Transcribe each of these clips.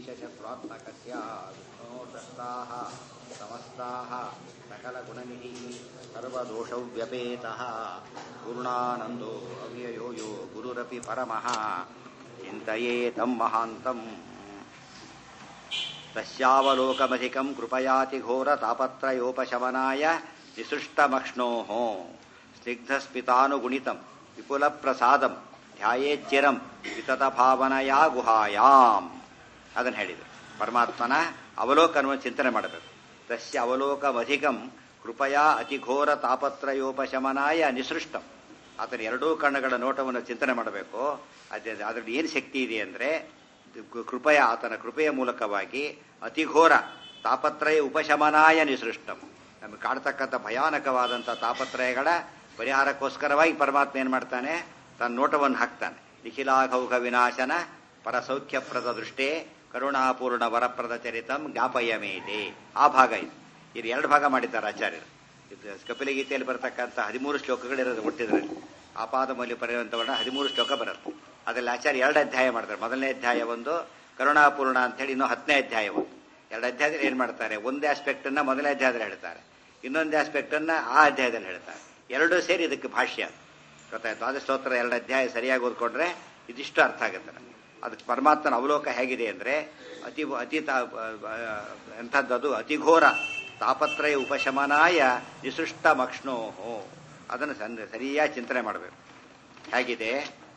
ईशशत्वात्मकस्य विष्णोर्दष्टाः समस्ताः सकलगुणनिधिः सर्वदोषव्यपेतः पूर्णानन्दो अव्ययो यो गुरुरपि परमः चिन्तये तं महान्तम् तस्यावलोकमधिकम् कृपयातिघोरतापत्रयोपशमनाय निसृष्टमक्ष्णोः स्निग्धस्मितानुगुणितम् ವಿಪುಲಪ್ರಸಾದಂ ಧ್ಯಾಯೇಚ್ಚಿರಂ ವಿತತಭಾವನಯ ಗುಹಾಯಾಮ್ ಅದನ್ನು ಹೇಳಿದರು ಪರಮಾತ್ಮನ ಅವಲೋಕನವನ್ನು ಚಿಂತನೆ ಮಾಡಬೇಕು ತಸ್ಯ ಅವಲೋಕಮಧಿಕಂ ಕೃಪಯಾ ಅತಿಘೋರ ತಾಪತ್ರಯೋಪಶಮನಾಯ ನಿಸೃಷ್ಟಂ ಆತನ ಎರಡೂ ಕಣ್ಣುಗಳ ನೋಟವನ್ನು ಚಿಂತನೆ ಮಾಡಬೇಕು ಅದೇ ಅದರಲ್ಲಿ ಏನು ಶಕ್ತಿ ಇದೆ ಅಂದರೆ ಕೃಪಯ ಆತನ ಕೃಪೆಯ ಮೂಲಕವಾಗಿ ಅತಿಘೋರ ತಾಪತ್ರಯ ಉಪಶಮನಾಯ ನಿಸೃಷ್ಟಂ ನಮಗೆ ಕಾಡ್ತಕ್ಕಂಥ ಭಯಾನಕವಾದಂಥ ತಾಪತ್ರಯಗಳ ಪರಿಹಾರಕ್ಕೋಸ್ಕರವಾಗಿ ಪರಮಾತ್ಮ ಏನು ಮಾಡ್ತಾನೆ ತನ್ನ ನೋಟವನ್ನು ಹಾಕ್ತಾನೆ ನಿಖಿಲಾಘೌಘ ವಿನಾಶನ ಪರಸೌಖ್ಯಪ್ರದ ದೃಷ್ಟೇ ಕರುಣಾಪೂರ್ಣ ವರಪ್ರದ ಚರಿತಂ ಜ್ಞಾಪಯಮೇದೆ ಆ ಭಾಗ ಇದು ಇದು ಎರಡು ಭಾಗ ಮಾಡಿದ್ದಾರೆ ಆಚಾರ್ಯರು ಇದು ಕಪಿಲಗೀತೆಯಲ್ಲಿ ಬರತಕ್ಕಂಥ ಹದಿಮೂರು ಶ್ಲೋಕಗಳಿರೋದು ಹುಟ್ಟಿದ್ರಲ್ಲಿ ಆಪಾದ ಮೌಲ್ಯ ಪರಿವಂತವನ್ನ ಹದಿಮೂರು ಶ್ಲೋಕ ಬರುತ್ತೆ ಅದರಲ್ಲಿ ಆಚಾರ್ಯ ಎರಡು ಅಧ್ಯಾಯ ಮಾಡ್ತಾರೆ ಮೊದಲನೇ ಅಧ್ಯಾಯ ಒಂದು ಕರುಣಾಪೂರ್ಣ ಅಂತ ಹೇಳಿ ಇನ್ನೂ ಹತ್ತನೇ ಅಧ್ಯಾಯ ಒಂದು ಎರಡು ಅಧ್ಯಾಯದಲ್ಲಿ ಏನು ಮಾಡ್ತಾರೆ ಒಂದೇ ಆಸ್ಪೆಕ್ಟ್ ಅನ್ನ ಮೊದಲನೇ ಅಧ್ಯಾಯದಲ್ಲಿ ಹೇಳ್ತಾರೆ ಇನ್ನೊಂದೇ ಆಸ್ಪೆಕ್ಟ್ ಅನ್ನ ಆ ಅಧ್ಯಾಯದಲ್ಲಿ ಹೇಳ್ತಾರೆ ಎರಡೂ ಸೇರಿ ಇದಕ್ಕೆ ಭಾಷ್ಯ ಗೊತ್ತಾಯ್ತು ಆದ ಸ್ತೋತ್ರ ಎರಡು ಅಧ್ಯಾಯ ಸರಿಯಾಗಿ ಓದ್ಕೊಂಡ್ರೆ ಇದಿಷ್ಟು ಅರ್ಥ ಆಗುತ್ತೆ ನಮಗೆ ಅದಕ್ಕೆ ಪರಮಾತ್ಮನ ಅವಲೋಕ ಹೇಗಿದೆ ಅಂದ್ರೆ ಅತಿ ಅತಿ ಎಂಥದ್ದು ಅತಿಘೋರ ತಾಪತ್ರಯ ಉಪಶಮನಾಯ ನಿಸೃಷ್ಟ ಮಕ್ಷ್ಣೋಹೋ ಅದನ್ನು ಸರಿಯಾಗಿ ಚಿಂತನೆ ಮಾಡಬೇಕು ಹೇಗಿದೆ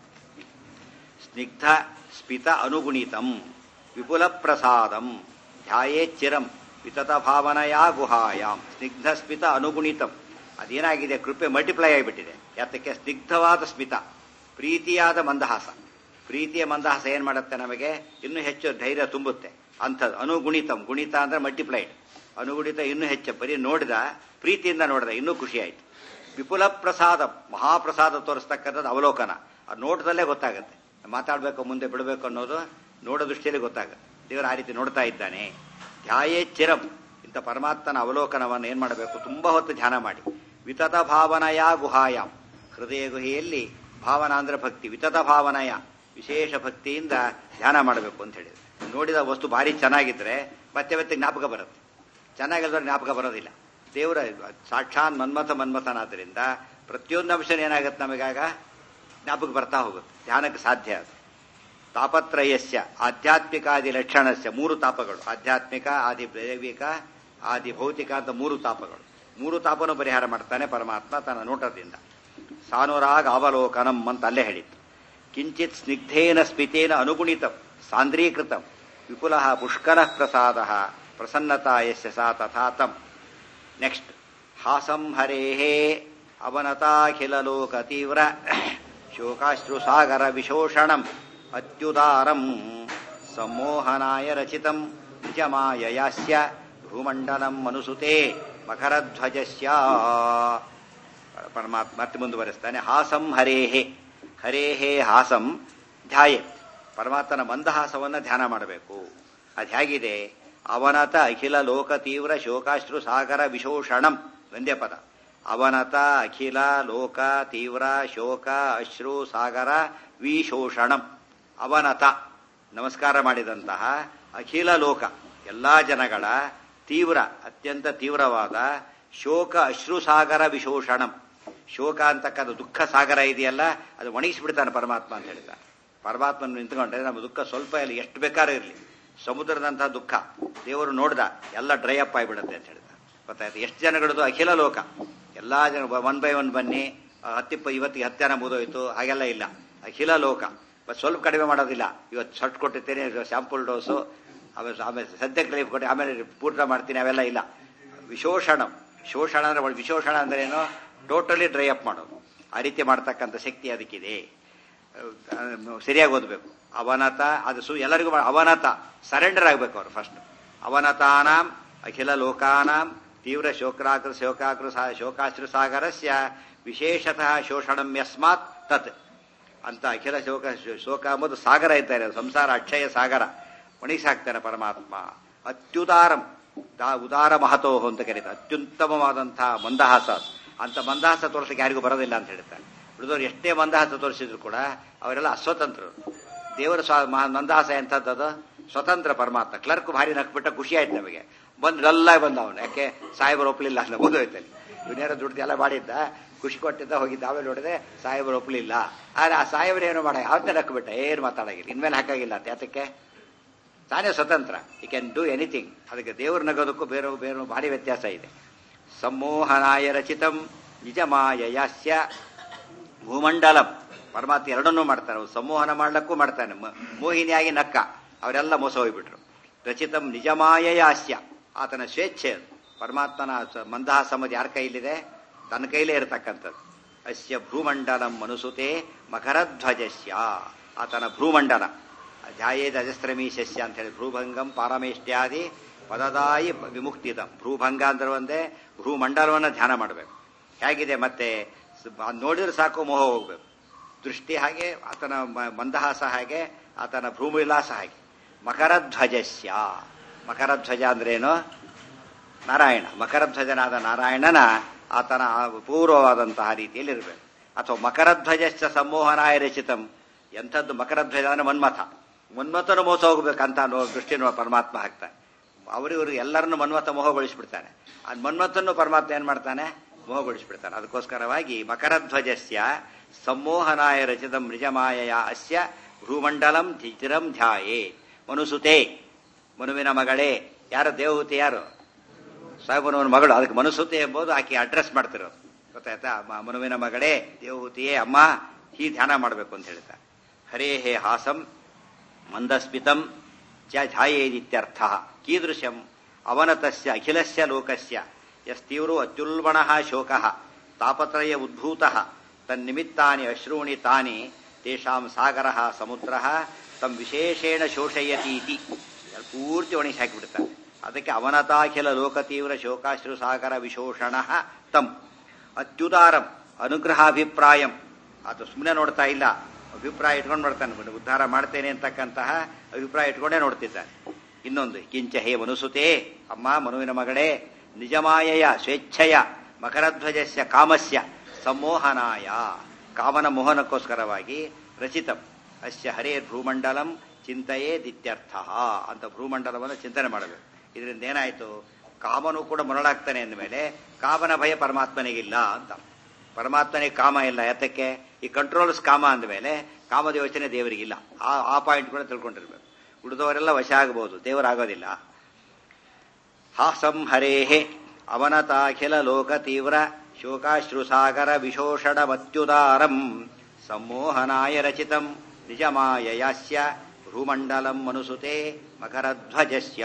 ಸ್ನಿಗ್ಧ ಸ್ಮಿತ ಅನುಗುಣಿತಂ ವಿಪುಲ ಪ್ರಸಾದಂ ಧ್ಯಾಯೇಚ್ಚಿರಂ ವಿತತ ಭಾವನಯ ಗುಹಾಯಾಮ್ ಸ್ನಿಗ್ಧ ಸ್ಮಿತ ಅನುಗುಣಿತಂ ಅದೇನಾಗಿದೆ ಕೃಪೆ ಮಲ್ಟಿಪ್ಲೈ ಆಗಿಬಿಟ್ಟಿದೆ ಯಾತಕ್ಕೆ ಸ್ನಿಗ್ಧವಾದ ಸ್ಮಿತ ಪ್ರೀತಿಯಾದ ಮಂದಹಾಸ ಪ್ರೀತಿಯ ಮಂದಹಾಸ ಏನ್ ಮಾಡುತ್ತೆ ನಮಗೆ ಇನ್ನೂ ಹೆಚ್ಚು ಧೈರ್ಯ ತುಂಬುತ್ತೆ ಅಂಥದ್ದು ಅನುಗುಣಿತಂ ಗುಣಿತ ಅಂದ್ರೆ ಮಲ್ಟಿಪ್ಲೈಡ್ ಅನುಗುಣಿತ ಇನ್ನೂ ಹೆಚ್ಚು ಬರೀ ನೋಡಿದ ಪ್ರೀತಿಯಿಂದ ನೋಡಿದ ಇನ್ನೂ ಖುಷಿ ಆಯ್ತು ವಿಪುಲ ಪ್ರಸಾದ ಮಹಾಪ್ರಸಾದ ತೋರಿಸ್ತಕ್ಕಂಥದ್ದು ಅವಲೋಕನ ಆ ನೋಟದಲ್ಲೇ ಗೊತ್ತಾಗುತ್ತೆ ಮಾತಾಡಬೇಕು ಮುಂದೆ ಬಿಡಬೇಕು ಅನ್ನೋದು ನೋಡೋ ದೃಷ್ಟಿಯಲ್ಲಿ ಗೊತ್ತಾಗುತ್ತೆ ದೇವರು ಆ ರೀತಿ ನೋಡ್ತಾ ಇದ್ದಾನೆ ಧ್ಯಾಯೇ ಚಿರಂ ಇಂಥ ಪರಮಾತ್ಮನ ಅವಲೋಕನವನ್ನು ಏನ್ ಮಾಡಬೇಕು ತುಂಬಾ ಹೊತ್ತು ಧ್ಯಾನ ಮಾಡಿ ವಿತತ ಭಾವನಯ ಗುಹಾಯಾಮ್ ಹೃದಯ ಗುಹೆಯಲ್ಲಿ ಭಾವನ ಅಂದ್ರೆ ಭಕ್ತಿ ವಿತತ ಭಾವನಯ ವಿಶೇಷ ಭಕ್ತಿಯಿಂದ ಧ್ಯಾನ ಮಾಡಬೇಕು ಅಂತ ಹೇಳಿದ್ರು ನೋಡಿದ ವಸ್ತು ಭಾರಿ ಚೆನ್ನಾಗಿದ್ರೆ ಮತ್ತೆ ಮತ್ತೆ ಜ್ಞಾಪಕ ಬರುತ್ತೆ ಚೆನ್ನಾಗಿಲ್ಲದ್ರೆ ಜ್ಞಾಪಕ ಬರೋದಿಲ್ಲ ದೇವರ ಸಾಕ್ಷಾತ್ ಮನ್ಮಥ ಮನ್ಮಥನಾದ್ರಿಂದ ಪ್ರತಿಯೊಂದು ಅಂಶ ಏನಾಗುತ್ತೆ ನಮಗಾಗ ಜ್ಞಾಪಕ ಬರ್ತಾ ಹೋಗುತ್ತೆ ಧ್ಯಾನಕ್ಕೆ ಸಾಧ್ಯ ಅದು ತಾಪತ್ರಯಸ್ಯ ಆಧ್ಯಾತ್ಮಿಕಾದಿ ಲಕ್ಷಣಸ್ಯ ಮೂರು ತಾಪಗಳು ಆಧ್ಯಾತ್ಮಿಕ ಆದಿ ದೈವಿಕ ಆದಿ ಭೌತಿಕ ಅಂತ ಮೂರು ತಾಪಗಳು ಮೂರು ತಾಪನು ಪರಿಹಾರ ಮಾಡ್ತಾನೆ ಪರಮಾತ್ಮ ತನ್ನ ನೋಟದಿಂದ ಸಾನುರಾಗ ಅವಲೋಕನಂ ಅಂತ ಅಲ್ಲೇ ಹೇಳಿತ್ತು ಕಿಂಚಿತ್ ಸ್ನಿಗ್ಧೇನ ಸ್ಮಿತೇನ ಅನುಗುಣಿತಂ ಸಾಂದ್ರೀಕೃತಂ ವಿಪುಲ ಪುಷ್ಕರ ಪ್ರಸಾದ ಪ್ರಸನ್ನತಾ ಯಸ್ಯ ಸಾ ತಥಾತಂ ನೆಕ್ಸ್ಟ್ ಹಾಸಂ ಹರೇಹೇ ಅವನತಾಖಿಲ ಲೋಕ ತೀವ್ರ ಶೋಕಾಶ್ರು ಸಾಗರ ವಿಶೋಷಣಂ ಅತ್ಯುದಾರಂ ಸಮ್ಮೋಹನಾಯ ರಚಿತಂ ನಿಜಮಾಯಯಾಸ್ಯ ಭೂಮಂಡಲಂ ಮನುಸುತೆ ಮಕರಧ್ವಜಸ್ಯ ಪರಮಾತ್ಮ ಮತ್ತೆ ಮುಂದುವರೆಸ್ತಾನೆ ಹಾಸಂ ಹರೇಹೇ ಹರೇಹೇ ಹಾಸಂ ಧ್ಯಾಯತ್ ಪರಮಾತ್ಮನ ಮಂದಹಾಸವನ್ನ ಧ್ಯಾನ ಮಾಡಬೇಕು ಅದು ಹೇಗಿದೆ ಅವನತ ಅಖಿಲ ಲೋಕ ತೀವ್ರ ಶೋಕಾಶ್ರು ಸಾಗರ ವಿಶೋಷಣಂ ಒಂದೇ ಪದ ಅವನತ ಅಖಿಲ ಲೋಕ ತೀವ್ರ ಶೋಕ ಅಶ್ರು ಸಾಗರ ವಿಶೋಷಣಂ ಅವನತ ನಮಸ್ಕಾರ ಮಾಡಿದಂತಹ ಅಖಿಲ ಲೋಕ ಎಲ್ಲಾ ಜನಗಳ ತೀವ್ರ ಅತ್ಯಂತ ತೀವ್ರವಾದ ಶೋಕ ಅಶ್ರು ಸಾಗರ ವಿಶೋಷಣಂ ಶೋಕ ಅಂತಕ್ಕಂಥ ದುಃಖ ಸಾಗರ ಇದೆಯಲ್ಲ ಅದು ಒಣಗಿಸ್ಬಿಡ್ತಾನೆ ಪರಮಾತ್ಮ ಅಂತ ಹೇಳಿದ ಪರಮಾತ್ಮನ ನಿಂತ್ಕೊಂಡ್ರೆ ನಮ್ಮ ದುಃಖ ಸ್ವಲ್ಪ ಇಲ್ಲ ಎಷ್ಟು ಬೇಕಾದ್ರೂ ಇರಲಿ ಸಮುದ್ರದಂತಹ ದುಃಖ ದೇವರು ನೋಡ್ದ ಎಲ್ಲ ಡ್ರೈ ಅಪ್ ಆಗಿಬಿಡುತ್ತೆ ಅಂತ ಹೇಳಿದ ಗೊತ್ತಾಯ್ತು ಎಷ್ಟು ಜನಗಳದು ಅಖಿಲ ಲೋಕ ಎಲ್ಲಾ ಜನ ಒನ್ ಬೈ ಒನ್ ಬನ್ನಿ ಹತ್ತಿಪ್ಪ ಇವತ್ತಿಗೆ ಹತ್ತು ಜನ ಮುಗಿದೋಯ್ತು ಹಾಗೆಲ್ಲ ಇಲ್ಲ ಅಖಿಲ ಲೋಕ ಸ್ವಲ್ಪ ಕಡಿಮೆ ಮಾಡೋದಿಲ್ಲ ಇವತ್ತು ಶರ್ಟ್ ಕೊಟ್ಟಿರ್ತೇನೆ ಶಾಂಪೂಲ್ ಡೋಸು ಆಮೇಲೆ ಆಮೇಲೆ ಸದ್ಯಕ್ಕೆ ಲೈಫ್ ಕೊಟ್ಟು ಆಮೇಲೆ ಪೂರ್ಣ ಮಾಡ್ತೀನಿ ಅವೆಲ್ಲ ಇಲ್ಲ ವಿಶೋಷಣ ಶೋಷಣ ಅಂದ್ರೆ ವಿಶೋಷಣ ಅಂದ್ರೆ ಏನು ಟೋಟಲಿ ಡ್ರೈ ಅಪ್ ಮಾಡೋದು ಆ ರೀತಿ ಮಾಡ್ತಕ್ಕಂಥ ಶಕ್ತಿ ಅದಕ್ಕಿದೆ ಸರಿಯಾಗಿ ಓದಬೇಕು ಅವನತ ಅದು ಸು ಎಲ್ಲರಿಗೂ ಅವನತ ಸರೆಂಡರ್ ಆಗಬೇಕು ಅವರು ಫಸ್ಟ್ ಅವನತಾನಾಂ ಅಖಿಲ ಲೋಕಾನಾಂ ತೀವ್ರ ಶೋಕಾಕೃ ಶೋಕಾಕೃ ಶೋಕಾಶ್ರು ಸಾಗರಸ್ಯ ವಿಶೇಷತಃ ಶೋಷಣಂ ಯಸ್ಮಾತ್ ತತ್ ಅಂತ ಅಖಿಲ ಶೋಕ ಶೋಕ ಎಂಬುದು ಸಾಗರ ಇದ್ದಾರೆ ಸಂಸಾರ ಅಕ್ಷಯ ಸಾಗರ ಒಣಗಿಸಾಕ್ತಾನೆ ಪರಮಾತ್ಮ ಅತ್ಯುದಾರಂ ಉದಾರ ಮಹತೋಹ ಅಂತ ಕರೀತಾರೆ ಅತ್ಯುತ್ತಮವಾದಂತಹ ಮಂದಹಾಸ ಅಂತ ಮಂದಹಾಸ ತೋರಿಸಕ್ಕೆ ಯಾರಿಗೂ ಬರೋದಿಲ್ಲ ಅಂತ ಹೇಳ್ತಾರೆ ಉಳಿದವರು ಎಷ್ಟೇ ಮಂದಹಾಸ ತೋರಿಸಿದ್ರು ಕೂಡ ಅವರೆಲ್ಲ ಅಸ್ವತಂತ್ರರು ದೇವರ ಸ್ವಾ ಮಂದಹಾಸ ಎಂಥದ್ದು ಸ್ವತಂತ್ರ ಪರಮಾತ್ಮ ಕ್ಲರ್ಕ್ ಭಾರಿ ನಕ್ಬಿಟ್ಟ ಖುಷಿ ಆಯ್ತು ನಮಗೆ ಬಂದು ಡಲ್ಲ ಬಂದ ಅವನು ಯಾಕೆ ಸಾಹೇಬರು ಒಪ್ಪಲಿಲ್ಲ ಅಂತ ಓದೋಯ್ತಲ್ಲಿ ಇವನೇನೋ ದುಡ್ಡು ಎಲ್ಲ ಮಾಡಿದ್ದ ಖುಷಿ ಕೊಟ್ಟಿದ್ದ ಹೋಗಿದ್ದ ಆಮೇಲೆ ನೋಡಿದ್ರೆ ಸಾಹೇಬರು ಒಪ್ಪಲಿಲ್ಲ ಆದ್ರೆ ಆ ಸಾಹೇಬರು ಏನು ಮಾಡ ಅವತ್ತೇ ನಕ್ಬಿಟ್ಟ ಏನು ಮಾತಾಡಾಗಿಲ್ಲ ಇನ್ಮೇಲೆ ಹಾಕಾಗಿಲ್ಲ ಅಂತ ಯಾತಕ್ಕೆ ತಾನೇ ಸ್ವತಂತ್ರ ಯು ಕ್ಯಾನ್ ಡೂ ಎನಿಥಿಂಗ್ ಅದಕ್ಕೆ ದೇವ್ರ ನಗೋದಕ್ಕೂ ಬೇರೆ ಬೇರೆ ಭಾರಿ ವ್ಯತ್ಯಾಸ ಇದೆ ಸಂಮೋಹನಾಯ ರಚಿತಂ ನಿಜಮಾಯಯಾಸ್ಯ ಭೂಮಂಡಲಂ ಪರಮಾತ್ಮ ಎರಡನ್ನೂ ಮಾಡ್ತಾನೆ ಅವ್ನು ಸಂಮೋಹನ ಮಾಡ್ಲಕ್ಕೂ ಮಾಡ್ತಾನೆ ಮ- ಮೋಹಿನಿಯಾಗಿ ನಕ್ಕ ಅವರೆಲ್ಲ ಮೋಸ ಹೋಗ್ಬಿಟ್ರು ರಚಿತಂ ನಿಜಮಾಯಯಾಸ್ಯ ಆತನ ಸ್ವೇಚ್ಛೆ ಅದು ಪರಮಾತ್ಮನ ಸ- ಮಂದಹಾಸಮದ್ ಯಾರ ಕೈಲಿದೆ ತನ್ನ ಕೈಲೇ ಇರತಕ್ಕಂಥದ್ದು ಅಸ್ಯ ಭ್ರೂಮಂಡಲಂ ಮನುಸುತೆ ಮಕರಧ್ವಜಸ್ಯ ಆತನ ಭ್ರೂಮಂಡಲ ಧ್ಯಾಯೇದ ಅಜಸ್ತ್ರಮೀಶಸ್ಯ ಅಂತ ಹೇಳಿ ಭ್ರೂಭಂಗಂ ಪಾರಮೇಷ್ಟ್ಯಾದಿ ಪದದಾಯಿ ವಿಮುಕ್ತಿದಂ ಭ್ರೂಭಂಗ ಅಂದ್ರೆ ಒಂದೇ ಭ್ರೂಮಂಡಲವನ್ನು ಧ್ಯಾನ ಮಾಡಬೇಕು ಹೇಗಿದೆ ಮತ್ತೆ ಸ- ಅದ್ ನೋಡಿದ್ರೆ ಸಾಕು ಮೋಹ ಹೋಗ್ಬೇಕು ದೃಷ್ಟಿ ಹಾಗೆ ಆತನ ಮ- ಮಂದಹಾಸ ಹಾಗೆ ಆತನ ಭ್ರೂವಿಲಾಸ ಹಾಗೆ ಮಕರಧ್ವಜಸ್ಯ ಮಕರಧ್ವಜ ಅಂದ್ರೇನು ನಾರಾಯಣ ಮಕರಧ್ವಜನಾದ ನಾರಾಯಣನ ಆತನ ಪೂರ್ವವಾದಂತಹ ರೀತಿಯಲ್ಲಿ ಇರಬೇಕು ಅಥವಾ ಮಕರಧ್ವಜಶ್ಚ ಸಂಮೋಹನಾಯ ರಚಿತಂ ಎಂಥದ್ದು ಮಕರಧ್ವಜ ಅಂದ್ರೆ ಮನ್ಮಥ ಮನ್ಮಥನು ಮೋಸ ಹೋಗ್ಬೇಕಂತ ಅನ್ನೋ ದೃಷ್ಟಿನ ಪರಮಾತ್ಮ ಹಾಕ್ತಾನೆ ಅವರಿವರು ಎಲ್ಲರನ್ನು ಮನ್ಮಥ ಮೋಹಗೊಳಿಸ್ಬಿಡ್ತಾನೆ ಆ ಮನ್ಮಥನ್ನು ಪರಮಾತ್ಮ ಏನ್ ಮಾಡ್ತಾನೆ ಮೋಹಗೊಳಿಸ್ಬಿಡ್ತಾನೆ ಅದಕ್ಕೋಸ್ಕರವಾಗಿ ಮಕರಧ್ವಜಸ್ಯ ಸಂಮೋಹನಾಯ ರಚಿತಂ ನಿಜಮಾಯಯ ಅಸ್ಯ ಭ್ರೂಮಂಡಲಂ ಧಿಚಿರಂ ಧ್ಯಾಯೇ ಮನುಸುತೆ ಮನುವಿನ ಮಗಳೇ ಯಾರು ದೇವಹೂತಿ ಯಾರು ಸಾಹೇಬನವನ ಮಗಳು ಅದಕ್ಕೆ ಮನುಸುತೆ ಎಂಬುದು ಆಕೆ ಅಡ್ರೆಸ್ ಮಾಡ್ತಿರೋದು ಗೊತ್ತಾಯ್ತಾ ಮ- ಮನುವಿನ ಮಗಳೇ ದೇವಹೂತಿಯೇ ಅಮ್ಮ ಹೀ ಧ್ಯಾನ ಮಾಡಬೇಕು ಅಂತ ಹೇಳ್ತಾರೆ ಹರೇ ಹೇ ಹಾಸಂ ಮಂದಸ್ಮಿತಂ ಚ ಧ್ಯಾಯೇದಿತ್ಯರ್ಥ ಕೀದೃಶಂ ಅವನತಸ್ಯ ಅಖಿಲಸ್ಯ ಲೋಕಸ್ಯ ಯಸ್ತೀವ್ರೋ ಅತ್ಯುಲ್ಬಣಃ ಶೋಕಃ ತಾಪತ್ರಯ ಉದ್ಭೂತಃ ತನ್ನಿಮಿತ್ತಾನಿ ಅಶ್ರೂಣಿ ತಾನಿ ತೇಷಾಂ ಸಾಗರಃ ಸಮುದ್ರಃ ತಂ ವಿಶೇಷೇಣ ಶೋಷಯತಿ ಇತಿ ಪೂರ್ತಿ ಒಣಗಿಸಿ ಹಾಕಿಬಿಡ್ತಾರೆ ಅದಕ್ಕೆ ಅವನತಾಖಿಲ ಲೋಕತೀವ್ರ ಶೋಕಾಶ್ರು ಸಾಗರ ವಿಶೋಷಣ ತಂ ಅತ್ಯುದಾರಂ ಅನುಗ್ರಹಾಭಿಪ್ರಾಯಂ ಅದು ಸುಮ್ಮನೆ ನೋಡ್ತಾ ಇಲ್ಲ ಅಭಿಪ್ರಾಯ ಇಟ್ಕೊಂಡು ಮಾಡ್ತಾನೆ ಬಿಡು, ಉದ್ಧಾರ ಮಾಡ್ತೇನೆ ಅಂತಕ್ಕಂತಹ ಅಭಿಪ್ರಾಯ ಇಟ್ಕೊಂಡೇ ನೋಡ್ತಿದ್ದಾನೆ ಇನ್ನೊಂದು ಕಿಂಚ ಹೇ ಮನುಸುತೆ ಅಮ್ಮ ಮನುವಿನ ಮಗಳೇ ನಿಜಮಾಯಯ ಸ್ವೇಚ್ಛೆಯ ಮಕರಧ್ವಜಸ್ಯ ಕಾಮಸ್ಯ ಸಂಮೋಹನಾಯ ಕಾಮನ ಮೋಹನಕ್ಕೋಸ್ಕರವಾಗಿ ರಚಿತಂ ಅಸ್ಯ ಹರೇ ಭ್ರೂಮಂಡಲಂ ಚಿಂತೆಯೇ ದಿತ್ಯರ್ಥ ಅಂತ ಭ್ರೂಮಂಡಲವನ್ನು ಚಿಂತನೆ ಮಾಡಬೇಕು ಇದರಿಂದ ಏನಾಯ್ತು ಕಾಮನು ಕೂಡ ಮರಳಾಗ್ತಾನೆ ಅಂದಮೇಲೆ ಕಾಮನ ಭಯ ಪರಮಾತ್ಮನಿಗಿಲ್ಲ ಅಂತ ಪರಮಾತ್ಮನಿಗೆ ಕಾಮ ಇಲ್ಲ ಯಾತಕ್ಕೆ ಈ ಕಂಟ್ರೋಲ್ಸ್ ಕಾಮ ಅಂದಮೇಲೆ ಕಾಮದ ಯೋಚನೆ ದೇವರಿಗಿಲ್ಲ ಆ ಆ ಪಾಯಿಂಟ್ ಕೂಡ ತಿಳ್ಕೊಂಡಿರ್ಬೇಕು ಉಳಿದವರೆಲ್ಲ ವಶ ಆಗಬಹುದು ದೇವರಾಗೋದಿಲ್ಲ ಹಾಸಂ ಹರೇಹೆ ಅವನತಾಖಿಲ ಲೋಕ ತೀವ್ರ ಶೋಕಾಶ್ರುಸಾಗರ ವಿಶೋಷಣಮತ್ಯುದಾರಂ ಸಂಮೋಹನಾಯ ರಚಿತಂ ನಿಜಮಾಯಯಾಸ್ಯ ಭ್ರೂಮಂಡಲಂ ಮನುಸುತೆ ಮಕರಧ್ವಜಸ್ಯ